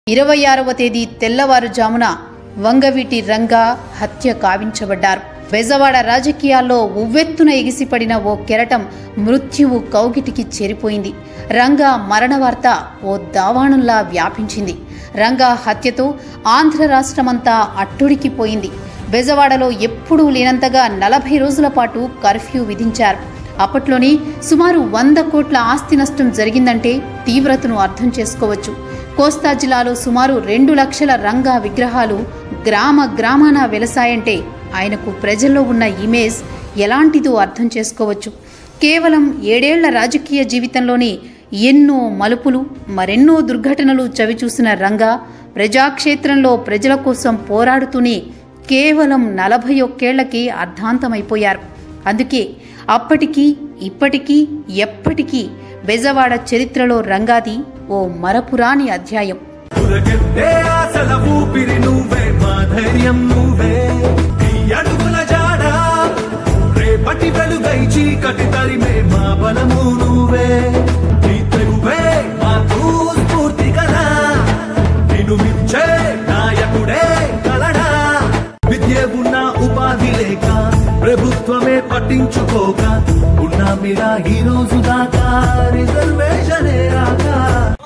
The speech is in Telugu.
ఇరవై ఆరవ తేదీ తెల్లవారుజామున వంగవీటి రంగా హత్య కావించబడ్డారు బెజవాడ రాజకీయాల్లో ఉవ్వెత్తున ఎగిసిపడిన ఓ కెరటం మృత్యువు కౌగిటికి చేరిపోయింది రంగా మరణ వార్త ఓ దావాణంలా వ్యాపించింది రంగా హత్యతో ఆంధ్ర రాష్ట్రమంతా అట్టుడికిపోయింది బెజవాడలో ఎప్పుడూ లేనంతగా నలభై రోజుల పాటు కర్ఫ్యూ విధించారు అప్పట్లోనే సుమారు వంద కోట్ల ఆస్తి నష్టం జరిగిందంటే తీవ్రతను అర్థం చేసుకోవచ్చు కోస్తా జిల్లాలో సుమారు రెండు లక్షల రంగా విగ్రహాలు గ్రామ గ్రామాన వెలసాయంటే ఆయనకు ప్రజల్లో ఉన్న ఇమేజ్ ఎలాంటిదో అర్థం చేసుకోవచ్చు కేవలం ఏడేళ్ల రాజకీయ జీవితంలోనే ఎన్నో మలుపులు మరెన్నో దుర్ఘటనలు చవిచూసిన రంగా ప్రజాక్షేత్రంలో ప్రజల కోసం పోరాడుతూనే కేవలం నలభై ఒక్కేళ్లకే అర్ధాంతమైపోయారు అందుకే అప్పటికీ ఇప్పటికీ ఎప్పటికీ బెజవాడ చరిత్రలో రంగాది ఓ మరపురాని అధ్యాయం ఉరకెత్తే ఆశల ఊపిరి నువ్వే మా ధైర్యం నువ్వే నీ అడుగుల జాడ రేపటి వెలుగై చీకటి తరిమే మా బలము నువ్వే నీ తెగువే మాకు స్ఫూర్తి కదా నిన్ను మించే నాయకుడే కలడా విద్య ఉన్న ఉపాధి లేక ప్రభుత్వమే పట్టించుకోక ఉన్నా మీరా ఈ రోజు దాకా రిజర్వేషనే రాక